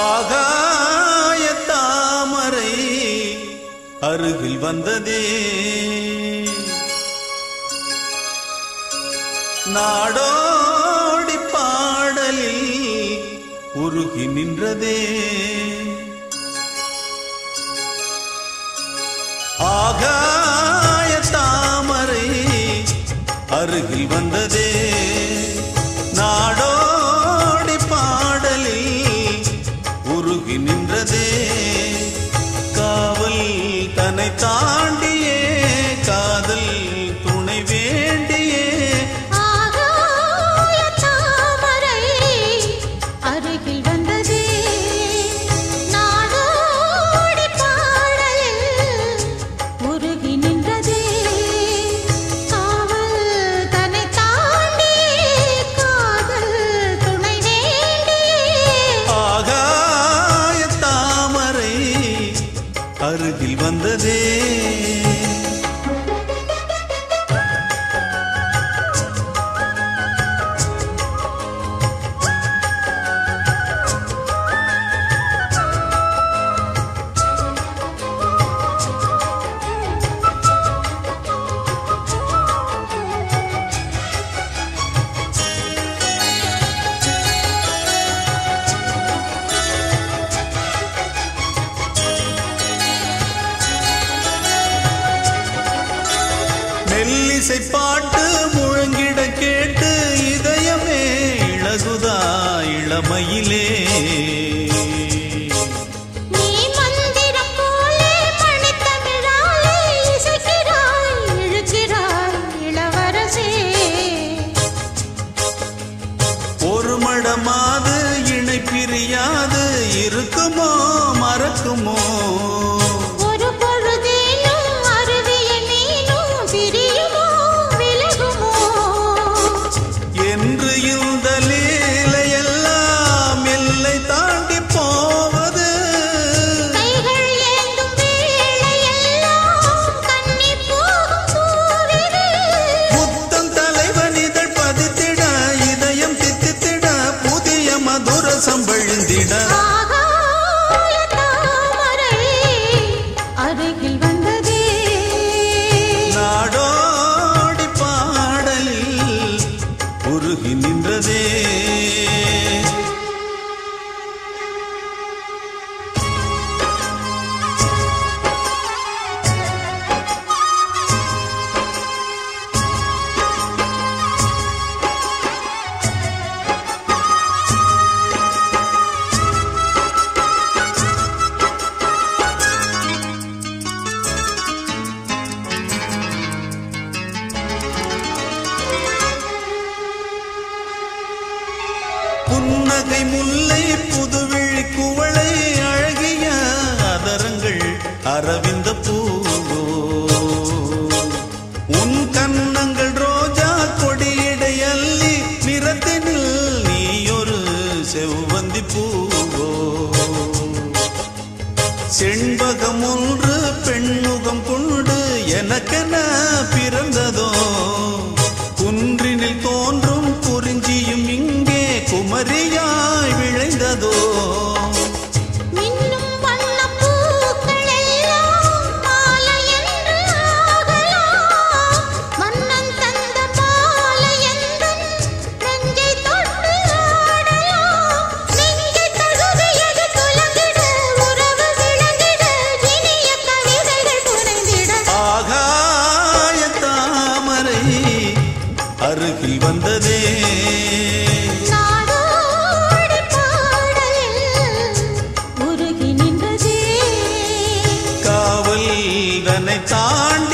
ஆகாய தாமரை அருகில் வந்ததே நாடோடி பாடலில் உருகி நின்றதே ஆகாய தாமரை அருகில் வந்ததே நாடோடி பாடலில் உருகி நின்றதே காவல் தன்னை தாண்டியே காதல் துணை வேண்டியே ஆகாய தாமரை அருகில் வந்ததே நாடோடி பாடலில் உருகி நின்றதே காவல் தன்னை தாண்டி காதல் துணை வேண்டியே ஆகாய தாமரை அருகில் வந்ததே மெல்லிசை பாட்டு முழங்கிட கேட்டு இதயமே இழகுதா இளமையிலே நீ மந்திரம் போலே மணித்தமிழாலே இசைக்கிறாய் இழுக்கிறாய் இளவரசே ஒரு மடமாது இணை பிரியாது இருக்குமோ மறக்குமோ ஒரு பொழுதேனும் அருவிய நீனும் பிரியுமோ விலகுமோ என்று இந்த லீலையெல்லாம் எல்லை தாண்டி போவது கைகள் ஏந்தும் வேளையெல்லாம் கண்ணி போகும் பூவிது முத்தம் தலைவன் இதழ் பதித்திட இதயம் தித்தித்திட புதிய மதுர சம்பழிந்திட ஆகாய தாமரை அருகில் வந்ததே நாடோடி பாடலில் உருகி நின்றதே புன்னகை முல்லை புதுவிழி குவளை அழகிய அதரங்கள் அரவிந்த பூவோ உன் கன்னங்கள் ரோஜா கொடியடை அள்ளி நிறத்தினில் நீயொரு செவ்வந்தி பூவோ செண்பகம் ஒன்று பெண்முகம் கொண்டு எனக்கென பிறந்ததோ குன்றினில் தோன்றும் குறிஞ்சியும் இங்கே குமரியாய் விளைந்ததோ மின்னும் வண்ணப் பூக்கள் எல்லாம் மாலை என்று ஆகலாம் மன்னன் தந்த மாலை எந்தன் நெஞ்சை தொட்டு ஆடலாம் நெஞ்சை தழுவியது துலங்கிட உறவு விளங்கிட இனிய கவிதைகள் புனைந்திட ஆகாய தாமரை அருகில் வந்ததே நாடோடி பாடலில் உருகி நின்றதே காவல் தன்னை தாண்டி